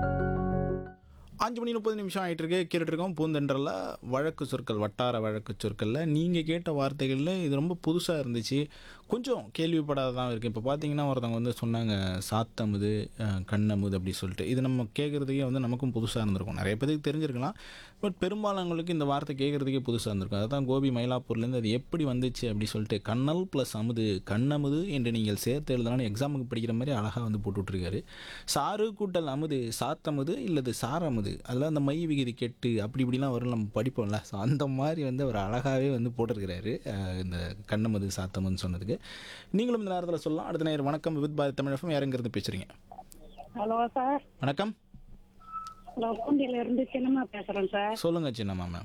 அஞ்சு மணி முப்பது நிமிஷம் ஆகிட்டு இருக்கு கேட்டுட்டு இருக்கோம் பூந்தென்றல வழக்கு சொற்கள் வட்டார வழக்கு சொற்களில் நீங்கள் கேட்ட வார்த்தைகளில் இது ரொம்ப புதுசாக இருந்துச்சு கொஞ்சம் கேள்விப்படாததான் இருக்குது இப்போ பார்த்தீங்கன்னா ஒருத்தவங்க வந்து சொன்னாங்க சாத்தமுது அஹ், கண்ணமுது அப்படி சொல்லிட்டு இது நம்ம கேட்குறதுக்கே வந்து நமக்கும் புதுசாக இருந்திருக்கும் நிறைய பேருக்கு தெரிஞ்சிருக்கலாம் பட் பெரும்பாலானவங்களுக்கு இந்த வார்த்தை கேட்குறதுக்கே புதுசாக இருந்திருக்கும் அதுதான் கோபி மயிலாப்பூர்லேருந்து அது எப்படி வந்துச்சு அப்படி சொல்லிட்டு கண்ணல் ப்ளஸ் அமுது கண்ணமுது என்று நீங்கள் சேர்த்து எழுதலாம்னு எக்ஸாமுக்கு படிக்கிற மாதிரி அழகாக வந்து போட்டு விட்ருக்காரு சாறு கூட்டல் அமுது சாத்தமுது இல்லது சாரமுது அதெல்லாம் அந்த மை விகிதி கெட்டு அப்படி இப்படிலாம் வரும் நம்ம படிப்போம்ல ஸோ அந்த மாதிரி வந்து அவர் அழகாகவே வந்து போட்டிருக்கிறாரு அஹ் இந்த கண்ணமுது சாத்தமுதுன்னு சொன்னதுக்கு நீங்களும் இந்த நேரத்தில் சொல்லலாம் அடுத்த நேரம் வணக்கம் வித் பாரத் தமிழகம் யாருங்கிறது பேசுகிறீங்க ஹலோ சார் வணக்கம் நான் பூண்டியில இருந்து சின்னம்மா பேசுறேன் சார் சொல்லுங்கள் சின்னம்மா மேம்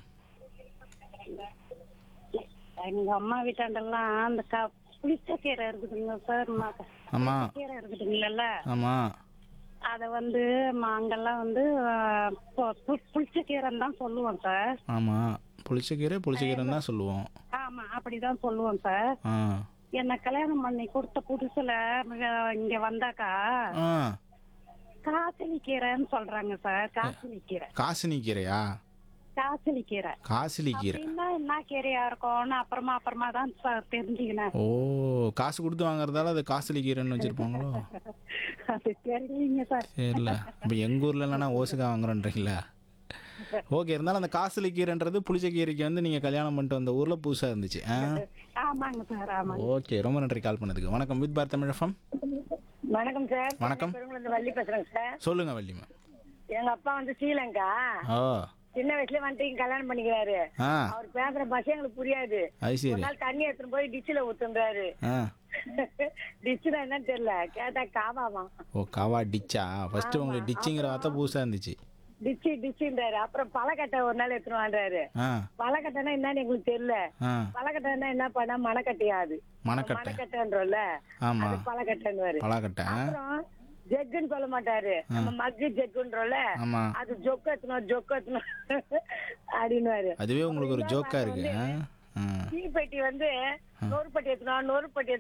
எங்க அம்மா வீட்டாண்டெல்லாம் அந்த க புளிச்ச கீரை இருக்குதுங்க சார் ம- ஆமாம் கீரை இருக்குதுங்கல்ல ஆமாம் அத வந்து ம- அங்கெல்லாம் வந்து ஆஹ், பு- பு- புளிச்ச கீரைன்னு தான் சொல்லுவோம் சார் ஆமாம் புளிச்சக்கீரை புளிச்சக்கீரைன்னு தான் சொல்லுவோம் ஆமா அப்படிதான் சொல்லுவோம் சார் ஆ என்ன கல்யாணம் பண்ணி கொடுத்த புதுசுல மிக- இங்க வந்தாக்கா ஆ காசிலி கீரைன்னு சொல்றாங்க சார் காசிலி கீரை காசினி கீரையா காசிலி கீரை காசிலி கீரை அப்படின்னா என்ன கீரையா இருக்கும்னு அப்புறமா அப்புறமா தான் சார் தெரிஞ்சுக்கினேன் ஓ காசு கொடுத்து வாங்குறதால அது காசிலி கீரைன்னு வச்சுருப்பாங்களோ அது தெரியலீங்க சார் சரில இப்போ எங்கள் ஊரில் இல்லைனா ஓசுக்கா வாங்குறோன்றீங்களா ஓகே இருந்தாலும் அந்த காசிலி கீரைன்றது புளிச்ச கீரைக்கு வந்து நீங்கள் கல்யாணம் பண்ணிட்டு வந்த ஊரில் புதுசாக இருந்துச்சு ஆ ஆமாங்க சார் ஆமாங்க ஓகே ரொம்ப நன்றி கால் பண்ணதுக்கு வணக்கம் வித் பாரத் தமிழகம் வணக்கம் சார் வணக்கம் பெருங்குளத்து வள்ளி பேசுறேங்க சார் சொல்லுங்க வள்ளிமா எங்க அப்பா வந்து ஸ்ரீலங்கா ஓ சின்ன வயசுல வந்துட்டு இங்க கல்யாணம் பண்ணிக்கிறாரு ஆ அவர் பேசுற பஸ் எங்களுக்கு புரியாது அது ஒரு சரி நாள் தண்ணி எடுத்துட்டு போய் டிச்சில ஊத்துன்றாரு ஆ டிச்சுனா என்னன்னு தெரியல கேட்டா காவாமா ஓ காவா டிச்சா ஃபர்ஸ்ட் உங்களுக்கு டிச்சுங்கிற வார்த்தை புதுசாக இருந்துச்சு டிச்சு டிச்சுன்றாரு அப்புறம் பழக்கட்டை ஒரு நாள் எடுத்துட்டு வாண்டாரு ஆ பழக்கட்டைனா என்னன்னு எங்களுக்கு தெரியல ஆ பழக்கட்டைன்னா என்ன பண்ணா மணக்கட்டையாது மணக்கட்டை மணக்கட்டைன்றோம்ல ஆமா அது பழக்கட்டைன்னு பலாக்கட்டை அப்புறம் ஜெக்குன்னு சொல்ல மாட்டாரு நம்ம மக்கு ஜெக்குன்றோம்ல ஆமா அது ஜொக்கு எத்தணும் ஜொக்கு எத்தணும் அப்படின்னு அதுவே உங்களுக்கு ஒரு ஜோக்கா இருக்கு ஆ? ஆ தீப்பெட்டி வந்து நொறு பெட்டி எத்தணும் நொறு பெட்டி